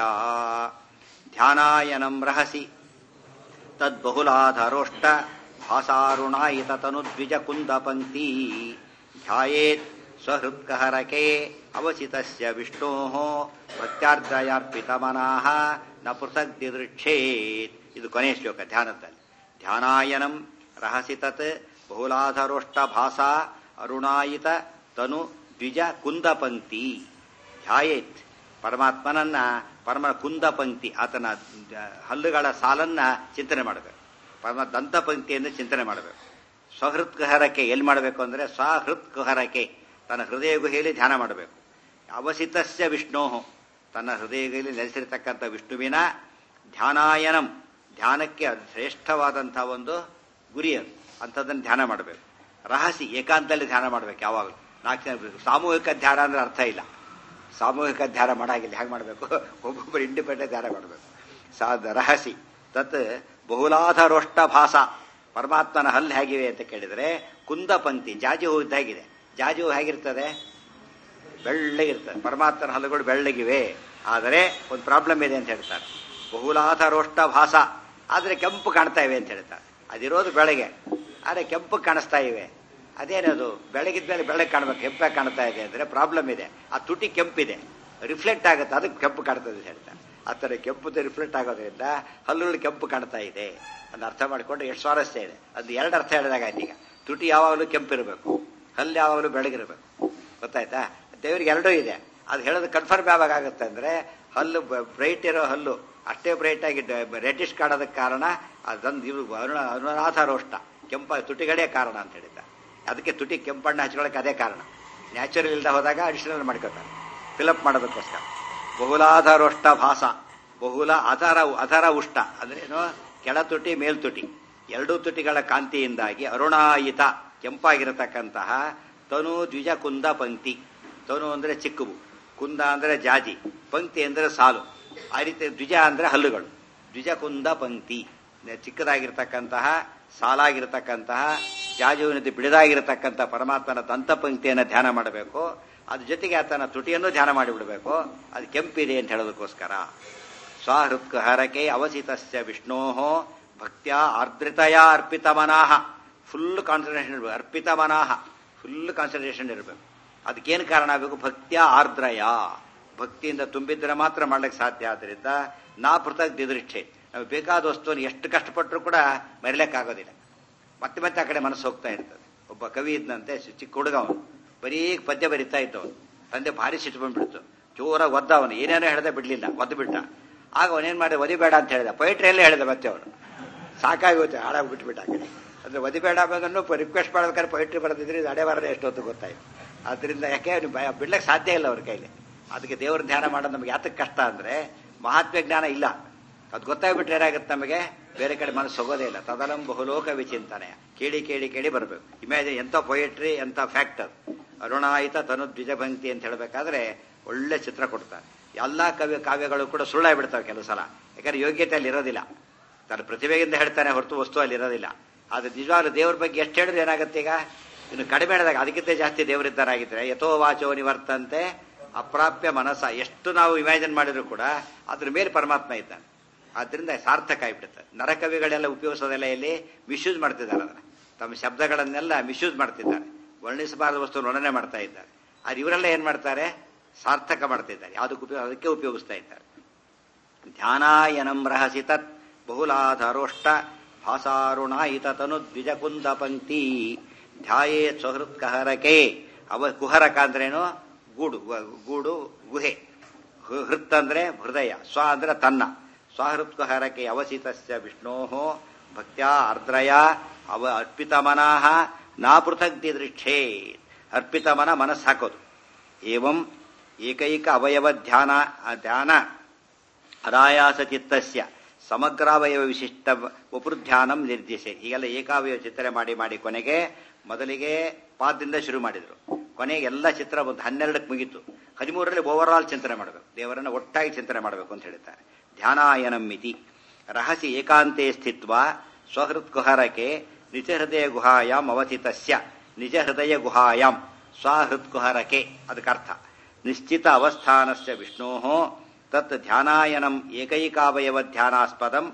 ಧ್ಯಾನಾಯನಂ ರಹಸಿ ತದ್ಬಹುಲಾಧರೋಷ್ಟ ಭಾಸಾರುಣಾಯಿತ ತನುದ್ವಿಜ ಕುಂದ ಪಂಕ್ತಿ ಧ್ಯಾಯೇತ್ ಸ್ವಹೃತ್ಕಹರಕೆ ಅವಸಿತಸ್ಯ ವಿಷ್ಣೋ ಭಕ್ತ್ಯಾರ್ದ್ರಯಾರ್ಪಿತ ಮನಃ ನ ಪೃಥಕ್ ದಿದೃಕ್ಷೇತ್ ಇದು ಕೊನೆಯ ಶ್ಲೋಕ ಧ್ಯಾನದಲ್ಲಿ ಧ್ಯಾನಾಯನಂ ರಹಸಿ ತತ್ ಬಹುಲಾಧರೋಷ್ಟ ಭಾಸಾ ಅರುಣಾಯಿತ ತನು ದ್ವಿಜ ಕುಂದ ಪಂಕ್ತಿ ಧ್ಯಾಯೇತ್ ಪರಮಾತ್ಮನನ್ನ ಪರಮ ಕುಂದ ಪಂಕ್ತಿ ಆತನ ದ- ಹಲ್ಲುಗಳ ಸಾಲನ್ನ ಚಿಂತನೆ ಮಾಡಬೇಕು ಪರಮ ದಂತ ಪಂಕ್ತಿಯನ್ನು ಚಿಂತನೆ ಮಾಡಬೇಕು ಸ್ವಹೃತ್ಕಹರಕೆ ಎಲ್ಲಿ ಮಾಡಬೇಕು ಅಂದ್ರೆ ಸ್ವಹೃತ್ಕುಹರಕೆ ತನ್ನ ಹೃದಯ ಗುಹೆಯಲ್ಲಿ ಧ್ಯಾನ ಮಾಡಬೇಕು ಅವಸಿತಸ್ಯ ವಿಷ್ಣೋ ತನ್ನ ಹೃದಯ ಗುಹೆಯಲ್ಲಿ ನೆಲೆಸಿರ್ತಕ್ಕಂಥ ವಿಷ್ಣುವಿನ ಧ್ಯಾನಾಯನಂ ಧ್ಯಾನಕ್ಕೆ ಅದು ಶ್ರೇಷ್ಠವಾದಂತಹ ಒಂದು ಗುರಿ ಅದು ಅಂಥದ್ದನ್ನು ಧ್ಯಾನ ಮಾಡಬೇಕು ರಹಸಿ ಏಕಾಂತದಲ್ಲಿ ಧ್ಯಾನ ಮಾಡಬೇಕು ಯಾವಾಗಲೂ ನಾಲ್ಕು ಜನ ಸಾಮೂಹಿಕ ಧ್ಯಾನ ಅಂದ್ರೆ ಅರ್ಥ ಇಲ್ಲ ಸಾಮೂಹಿಕ ಧ್ಯಾನ ಮಾಡಾಗಿಲ್ಲ ಹೇಗೆ ಮಾಡಬೇಕು ಒಬ್ಬೊಬ್ಬರು ಇಂಡಿಪೆಂಡೆಂಟ್ ಧ್ಯಾನ ಮಾಡಬೇಕು ಸಾ ರಹಸಿ ತತ್ ಬಹುಲಾಧರೋಷ್ಟ ಭಾಸ ಪರಮಾತ್ಮನ ಹಲ್ಲು ಹೇಗಿವೆ ಅಂತ ಕೇಳಿದರೆ ಕುಂದ ಪಂಕ್ತಿ ಜಾಜಿ ಹೂ ಇದ್ದಾಗಿದೆ ಜಾಜಿ ಹೂ ಹೇಗಿರ್ತದೆ ಬೆಳ್ಳಗಿರ್ತದೆ ಪರಮಾತ್ಮನ ಹಲ್ಲುಗಳು ಬೆಳ್ಳಗಿವೆ ಆದರೆ ಒಂದು ಪ್ರಾಬ್ಲಮ್ ಇದೆ ಅಂತ ಹೇಳ್ತಾರೆ ಬಹುಲಾಧರೋಷ್ಟ ಭಾಸ ಆದರೆ ಕೆಂಪು ಕಾಣ್ತಾ ಇವೆ ಅಂತ ಹೇಳ್ತಾರೆ ಅದಿರೋದು ಬೆಳಗ್ಗೆ ಆದರೆ ಕೆಂಪು ಕಾಣಿಸ್ತಾ ಇವೆ ಅದೇನದು ಬೆಳಗಿದ್ಮೇಲೆ ಬೆಳಗ್ಗೆ ಕಾಣ್ಬೇಕು ಕೆಂಪಾಗಿ ಕಾಣ್ತಾ ಇದೆ ಅಂದ್ರೆ ಪ್ರಾಬ್ಲಮ್ ಇದೆ ಆ ತುಟಿ ಕೆಂಪಿದೆ ರಿಫ್ಲೆಕ್ಟ್ ಆಗುತ್ತೆ ಅದಕ್ಕೆ ಕೆಂಪು ಕಾಣ್ತದೆ ಅಂತ ಹೇಳ್ತಾರೆ ಆ ಥರ ಕೆಂಪು ರಿಫ್ಲೆಕ್ಟ್ ಆಗೋದ್ರಿಂದ ಹಲ್ಲುಗಳು ಕೆಂಪು ಕಾಣ್ತಾ ಇದೆ ಅದನ್ನ ಅರ್ಥ ಮಾಡಿಕೊಂಡು ಎಷ್ಟು ಸ್ವಾರಸ್ಯ ಇದೆ ಅದು ಎರಡು ಅರ್ಥ ಹೇಳಿದಾಗಾಯ್ತು ಈಗ ತುಟಿ ಯಾವಾಗಲೂ ಕೆಂಪಿರಬೇಕು ಹಲ್ಲು ಯಾವಾಗಲೂ ಬೆಳಗಿರಬೇಕು ಗೊತ್ತಾಯ್ತಾ ದೇವರಿಗೆ ಎರಡೂ ಇದೆ ಅದು ಹೇಳೋದು ಕನ್ಫರ್ಮ್ ಯಾವಾಗ ಆಗುತ್ತೆ ಅಂದ್ರೆ ಹಲ್ಲು ಬ್ರೈಟ್ ಇರೋ ಹಲ್ಲು ಅಷ್ಟೇ ಬ್ರೈಟ್ ಆಗಿ ರೆಡ್ಡಿಶ್ ಕಾಣೋದಕ್ಕೆ ಕಾರಣ ಅದೊಂದು ಇವು ಅರುಣ ಅರುಣನಾಥ ರೋಷ್ಟ ಕೆಂಪ ತುಟಿಗಳೇ ಕಾರಣ ಅಂತ ಹೇಳಿದ್ದ ಅದಕ್ಕೆ ತುಟಿ ಕೆಂಪಣ್ಣ ಹಚ್ಕೊಳ್ಳೋಕೆ ಅದೇ ಕಾರಣ ನ್ಯಾಚುರಲ್ ಇಲ್ದ ಹೋದಾಗ ಅಡಿಷನಲ್ ಮಾಡ್ಕೋತಾರೆ ಫಿಲಪ್ ಮಾಡೋದಕ್ಕೋಸ್ಕರ ಬಹುಲಾಧರೋಷ್ಟ ಭಾಸ ಬಹುಲ ಅಧರ ಅಧರ ಉಷ್ಟ ಅಂದ್ರೆ ಏನು ಕೆಳ ತುಟಿ ಮೇಲ್ತುಟಿ ಎರಡೂ ತುಟಿಗಳ ಕಾಂತಿಯಿಂದಾಗಿ ಅರುಣಾಯಿತ ಕೆಂಪಾಗಿರತಕ್ಕಂತಹ ತನು ದ್ವಿಜ ಕುಂದ ಪಂಕ್ತಿ ತನು ಅಂದ್ರೆ ಚಿಕ್ಕವು ಕುಂದ ಅಂದ್ರೆ ಜಾಜಿ ಪಂಕ್ತಿ ಅಂದ್ರೆ ಸಾಲು ಆ ರೀತಿ ದ್ವಿಜ ಅಂದ್ರೆ ಹಲ್ಲುಗಳು ದ್ವಿಜ ಕುಂದ ಪಂಕ್ತಿ ಚಿಕ್ಕದಾಗಿರ್ತಕ್ಕಂತಹ ಸಾಲಾಗಿರ್ತಕ್ಕಂತಹ ಜಾಜುವಿನದ್ದು ಬಿಡದಾಗಿರತಕ್ಕಂಥ ಪರಮಾತ್ಮನ ದಂತ ಪಂಕ್ತಿಯನ್ನು ಧ್ಯಾನ ಮಾಡಬೇಕು ಅದ್ರ ಜೊತೆಗೆ ಆತನ ತುಟಿಯನ್ನು ಧ್ಯಾನ ಮಾಡಿಬಿಡಬೇಕು ಅದು ಕೆಂಪಿದೆ ಅಂತ ಹೇಳೋದಕ್ಕೋಸ್ಕರ ಸ್ವಹೃತ್ ಹರಕೆ ಅವಸಿತಸ್ಯ ವಿಷ್ಣೋ ಭಕ್ತ್ಯ ಆರ್ದ್ರತೆಯ ಅರ್ಪಿತ ಮನಾಹ ಫುಲ್ ಕಾನ್ಸಂಟ್ರೇಷನ್ ಇರಬೇಕು ಅರ್ಪಿತ ಮನಾಹ ಫುಲ್ ಕಾನ್ಸಂಟ್ರೇಷನ್ ಇರಬೇಕು ಅದಕ್ಕೇನು ಕಾರಣ ಆಗಬೇಕು ಭಕ್ತ್ಯ ಆರ್ದ್ರಯ ಭಕ್ತಿಯಿಂದ ತುಂಬಿದ್ರೆ ಮಾತ್ರ ಮಾಡ್ಲಿಕ್ಕೆ ಸಾಧ್ಯ ಆದ್ರಿಂದ ನಾ ಪೃಥಕ್ ದಿದೃಷ್ಠೆ ನಮಗೆ ಬೇಕಾದ ವಸ್ತುವನ್ನು ಎಷ್ಟು ಕಷ್ಟಪಟ್ಟರು ಕೂಡ ಮರಿಲಿಕ್ಕಾಗೋದಿಲ್ಲ ಮತ್ತೆ ಮತ್ತೆ ಆ ಕಡೆ ಮನಸ್ಸು ಹೋಗ್ತಾ ಇರ್ತದೆ ಒಬ್ಬ ಕವಿ ಇದ್ದಂತೆ ಚಿಕ್ಕ ಹುಡುಗ ಅವನು ಬರೀ ಪದ್ಯ ಬರಿತಾ ಇದ್ದವನು ತಂದೆ ಭಾರಿ ಸಿಟ್ಟು ಬಂದ್ಬಿಡ್ತು ಜೋರಾಗಿ ಒದ್ದ ಅವನು ಏನೇನೋ ಹೇಳ್ದೆ ಬಿಡ್ಲಿಲ್ಲ ಒದ್ದು ಬಿಟ್ಟ ಆಗ ಅವನೇನ್ ಮಾಡಿ ಒದಿಬೇಡ ಅಂತ ಹೇಳಿದ ಪೊಯಿಟ್ರಿಯಲ್ಲೇ ಹೇಳಿದ ಮತ್ತೆ ಅವನು ಸಾಕಾಗಿ ಹೋಯ್ತು ಹಾಳಾಗಿ ಬಿಟ್ಬಿಟ್ಟ ಆ ಕಡೆ ಅಂದ್ರೆ ಒದಿಬೇಡ ಅನ್ನೋದನ್ನು ರಿಕ್ವೆಸ್ಟ್ ಮಾಡ್ಬೇಕಾದ್ರೆ ಪೊಯಿಟ್ರಿ ಬರೆದಿದ್ರೆ ಇದು ಹಡೆ ಬರದೆ ಎಷ್ಟೊತ್ತು ಗೊತ್ತಾಯ್ತು ಆದ್ರಿಂದ ಯಾಕೆ ಅವ್ನಿಗೆ ಭಯ ಬಿಡ್ಲಕ್ಕೆ ಸಾಧ್ಯ ಇಲ್ಲ ಅವ್ರ ಕೈಲಿ ಅದಕ್ಕೆ ದೇವ್ರ ಧ್ಯಾನ ಮಾಡೋದು ನಮ್ಗೆ ಯಾತಕ್ಕೆ ಕಷ್ಟ ಅಂದ್ರೆ ಮಹಾತ್ಮ ಜ್ಞಾನ ಇಲ್ಲ ಅದು ಗೊತ್ತಾಗ್ಬಿಟ್ರೆ ಏನಾಗುತ್ತೆ ನಮಗೆ ಬೇರೆ ಕಡೆ ಮನಸ್ಸು ಹೋಗೋದೇ ಇಲ್ಲ ತದಲಂ ಬಹುಲೋಕ ವಿಚಿಂತನೆ ಕೇಳಿ ಕೇಳಿ ಕೇಳಿ ಬರಬೇಕು ಇಮ್ಯಾಜಿನ್ ಎಂಥ ಪೊಯೆಟ್ರಿ ಎಂಥ ಫ್ಯಾಕ್ಟರ್ ಅರುಣಾಯಿತ ತನು ದ್ವಿಜಭಂಕ್ತಿ ಅಂತ ಹೇಳಬೇಕಾದ್ರೆ ಒಳ್ಳೆ ಚಿತ್ರ ಕೊಡ್ತಾರೆ ಎಲ್ಲಾ ಕವಿ ಕಾವ್ಯಗಳು ಕೂಡ ಸುಳ್ಳಾಗ್ಬಿಡ್ತಾವೆ ಕೆಲವು ಸಲ ಯಾಕಂದ್ರೆ ಯೋಗ್ಯತೆ ಅಲ್ಲಿ ಇರೋದಿಲ್ಲ ತನ್ನ ಪ್ರತಿಭೆಯಿಂದ ಹೇಳ್ತಾನೆ ಹೊರತು ವಸ್ತು ಅಲ್ಲಿ ಇರೋದಿಲ್ಲ ಆದ್ರೆ ನಿಜವಾಗ್ಲೂ ದೇವ್ರ ಬಗ್ಗೆ ಎಷ್ಟು ಹೇಳಿದ್ರೆ ಏನಾಗುತ್ತೆ ಈಗ ಇನ್ನು ಕಡಿಮೆ ಹೇಳಿದಾಗ ಅದಕ್ಕಿಂತ ಜಾಸ್ತಿ ದೇವರಿದ್ದಾರಾಗಿದ್ರೆ ಯಥೋ ವಾಚೋ ನಿವರ್ತಂತೆ ಅಪ್ರಾಪ್ಯ ಮನಸ್ಸ ಎಷ್ಟು ನಾವು ಇಮ್ಯಾಜಿನ್ ಮಾಡಿದ್ರು ಕೂಡ ಅದ್ರ ಮೇಲೆ ಪರಮಾತ್ಮ ಇದ್ದಾನೆ ಆದ್ರಿಂದ ಸಾರ್ಥಕ ಆಗಿಬಿಡುತ್ತೆ ನರಕವಿಗಳೆಲ್ಲ ಉಪಯೋಗಿಸೋದೆಲ್ಲ ಇಲ್ಲಿ ಮಿಸ್ಯೂಸ್ ಮಾಡ್ತಿದ್ದಾರೆ ಅದನ್ನ ತಮ್ಮ ಶಬ್ದಗಳನ್ನೆಲ್ಲ ಮಿಸ್ಯೂಸ್ ಮಾಡ್ತಿದ್ದಾರೆ ವರ್ಣಿಸಬಾರದ ವಸ್ತು ವರ್ಣನೆ ಮಾಡ್ತಾ ಇದ್ದಾರೆ ಆದ್ರೆ ಇವರೆಲ್ಲ ಏನ್ ಮಾಡ್ತಾರೆ ಸಾರ್ಥಕ ಮಾಡ್ತಿದ್ದಾರೆ ಯಾವುದಕ್ಕೆ ಉಪಯೋಗ ಅದಕ್ಕೆ ಉಪಯೋಗಿಸ್ತಾ ಇದ್ದಾರೆ ಧ್ಯಾನಾಯನಂ ರಹಸಿ ತತ್ ಬಹುಲಾಧಾರೋಷ್ಟ ಭಾಸಾರುಣಾಯಿತ ತನು ದ್ವಿಜಕುಂದ ಪಂಕ್ತಿ ಧ್ಯಾಯೇ ಸ್ವಹೃತ್ ಕಹರಕೆ ಅವ ಕುಹರಕ ಅಂದ್ರೇನು ಗೂಡು ಗೂಡು ಗುಹೆ ಹೃತ್ ಅಂದ್ರೆ ಹೃದಯ ಸ್ವ ಅಂದ್ರೆ ತನ್ನ ಸ್ವಹೃತ್ ಕುಹರಕೆ ಅವಸಿತಸ್ಯ ವಿಷ್ಣೋ ಭಕ್ತ್ಯಾ ಆರ್ದ್ರಯ ಅವ ಅರ್ಪಿತ ಮನಃ ನಾ ಪೃಥಕ್ ದೃಕ್ಷೇ ಅರ್ಪಿತ ಮನ ಮನಸ್ಸು ಹಾಕೋದು ಏವಂ ಏಕೈಕ ಅವಯವ ಧ್ಯಾನ ಧ್ಯಾನ ಅನಾಯಾಸ ಚಿತ್ತಸ್ಯ ಸಮಗ್ರಾವಯವ ವಿಶಿಷ್ಟ ವಪುರ್ಧ್ಯಾನಂ ನಿರ್ದೇಶ ಹೀಗೆಲ್ಲ ಏಕಾವಯವ ಚಿತ್ರ ಮಾಡಿ ಮಾಡಿ ಕೊನೆಗೆ ಮೊದಲಿಗೆ ಪಾದದಿಂದ ಶುರು ಮಾಡಿದ್ರು ಕೊನೆಗೆ ಎಲ್ಲ ಚಿತ್ರ ಒಂದು ಹನ್ನೆರಡಕ್ಕೆ ಮುಗೀತು ಹದಿಮೂರರಲ್ಲಿ ಓವರ್ ಆಲ್ ಚಿಂತನೆ ಮಾಡಬೇಕು ದೇವರನ್ನ ಒಟ್ಟಾಗಿ ಚಿಂತನೆ ಮಾಡಬೇಕು ಅಂತ ಹೇಳ್ತಾರೆ ಧ್ಯಾನಾಯನಂ ಮಿತಿ ರಹಸಿ ಏಕಾಂತೆ ಸ್ಥಿತ್ವ ಸ್ವಹೃತ್ ಕುಹರಕೆ ನಿಜ ಹೃದಯ ಗುಹಾಯಾಮ್ ಅವಸ್ಥಿತಸ್ಯ ನಿಜ ಹೃದಯ ಗುಹಾಯಾಮ್ ಸ್ವಹೃತ್ ಕುಹರಕೆ ಅದಕ್ಕರ್ಥ ನಿಶ್ಚಿತ ಅವಸ್ಥಾನಸ್ಯ ವಿಷ್ಣೋ ತತ್ ಧ್ಯಾನಾಯನಂ ಏಕೈಕಾವಯವ ಧ್ಯಾನಾಸ್ಪದಂ